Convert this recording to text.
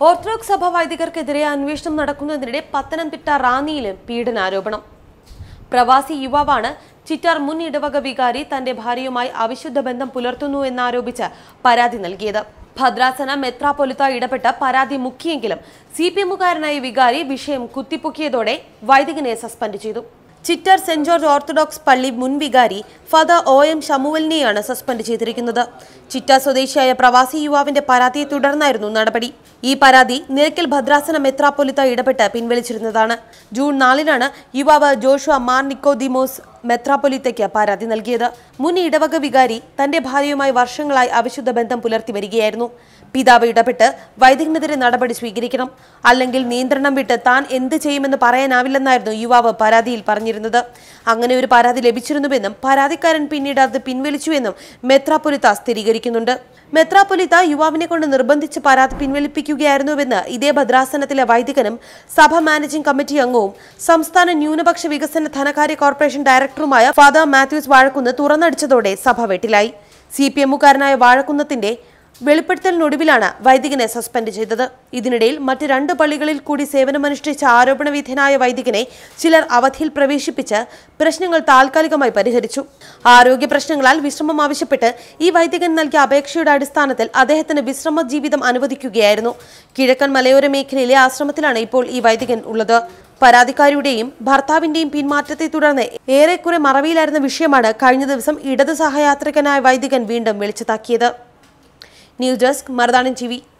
orthodox സഭ വൈദികർക്കെതിരെ അന്വേഷണം നടക്കുന്നതിനിടെ പത്തനംതിട്ട റാന്നിയിലും പീഡനാരോപണം പ്രവാസി യുവാവാണ് ചിറ്റാർ മുൻ ഇടവക വികാരി തന്റെ ഭാര്യയുമായി അവിശുദ്ധ ബന്ധം പുലർത്തുന്നു എന്നാരോപിച്ച് പരാതി നൽകിയത് ഭദ്രാസന മെത്രാപൊലിത്ത ഇടപെട്ട് പരാതി മുക്കിയെങ്കിലും സി പി എമ്മുകാരനായ വികാരി വിഷയം കുത്തിപ്പൊക്കിയതോടെ വൈദികനെ സസ്പെൻഡ് ചെയ്തു ചിറ്റർ സെന്റ് ജോർജ് ഓർത്തഡോക്സ് പള്ളി മുൻ വികാരി ഫാദർ ഒ എം ഷമുവലിനെയാണ് സസ്പെൻഡ് ചെയ്തിരിക്കുന്നത് ചിറ്റ സ്വദേശിയായ പ്രവാസി യുവാവിന്റെ പരാതിയെ തുടർന്നായിരുന്നു നടപടി ഈ പരാതി നിലയ്ക്കൽ ഭദ്രാസന മെത്രാപ്പൊലിത്ത ഇടപെട്ട് പിൻവലിച്ചിരുന്നതാണ് ജൂൺ നാലിനാണ് യുവാവ് ജോഷുവ മാർ നിക്കോദിമോസ് മെത്രാപ്പൊലിത്തയ്ക്ക് പരാതി നൽകിയത് മുൻ ഇടവക വികാരി തന്റെ ഭാര്യയുമായി വർഷങ്ങളായി അവിശുദ്ധ ബന്ധം പുലർത്തി വരികയായിരുന്നു പിതാവ് ഇടപെട്ട് വൈദികനെതിരെ നടപടി സ്വീകരിക്കണം അല്ലെങ്കിൽ നിയന്ത്രണം വിട്ട് താൻ എന്ത് ചെയ്യുമെന്ന് പറയാനാവില്ലെന്നായിരുന്നു യുവാവ് പരാതിയിൽ പറഞ്ഞിരുന്നത് അങ്ങനെ ഒരു പരാതി ലഭിച്ചിരുന്നുവെന്നും പരാതിക്കാരൻ പിന്നീട് അത് പിൻവലിച്ചുവെന്നും മെത്രാപ്പൊലിത്ത സ്ഥിരീകരിക്കുന്നുണ്ട് മെത്രാപ്പൊലിത്ത യുവാവിനെ കൊണ്ട് നിർബന്ധിച്ച് പരാതി പിൻവലിപ്പിക്കുകയായിരുന്നുവെന്ന് ഇതേ ഭദ്രാസനത്തിലെ വൈദികനും സഭ മാനേജിംഗ് കമ്മിറ്റി അംഗവും സംസ്ഥാന ന്യൂനപക്ഷ വികസന ധനകാര്യ കോർപ്പറേഷൻ ഡയറക്ടറുമായ ഫാദർ മാത്യൂസ് വാഴക്കുന്ന് തുറന്നടിച്ചതോടെ സഭ വെട്ടിലായി സി പി എമ്മുകാരനായ വാഴക്കുന്നത്തിന്റെ വെളിപ്പെടുത്തലിനൊടുവിലാണ് വൈദികനെ സസ്പെൻഡ് ചെയ്തത് ഇതിനിടയിൽ മറ്റ് രണ്ട് പള്ളികളിൽ കൂടി സേവനമനുഷ്ഠിച്ച ആരോപണ വിധേയനായ വൈദികനെ ചിലർ അവധിയിൽ പ്രവേശിപ്പിച്ച് പ്രശ്നങ്ങൾ താൽക്കാലികമായി പരിഹരിച്ചു ആരോഗ്യ പ്രശ്നങ്ങളാൽ വിശ്രമം ആവശ്യപ്പെട്ട് ഈ വൈദികൻ നൽകിയ അപേക്ഷയുടെ അടിസ്ഥാനത്തിൽ അദ്ദേഹത്തിന് വിശ്രമ ജീവിതം അനുവദിക്കുകയായിരുന്നു കിഴക്കൻ മലയോര മേഖലയിലെ ആശ്രമത്തിലാണ് ഇപ്പോൾ ഈ വൈദികൻ ഉള്ളത് പരാതിക്കാരിയുടെയും ഭർത്താവിന്റെയും പിന്മാറ്റത്തെ തുടർന്ന് ഏറെക്കുറെ മറവിയിലായിരുന്ന വിഷയമാണ് കഴിഞ്ഞ ദിവസം ഇടത് സഹയാത്രികനായ വൈദികൻ വീണ്ടും വെളിച്ചത്താക്കിയത് ന്യൂസ് ഡെസ്ക് മറുനാടൻ ടി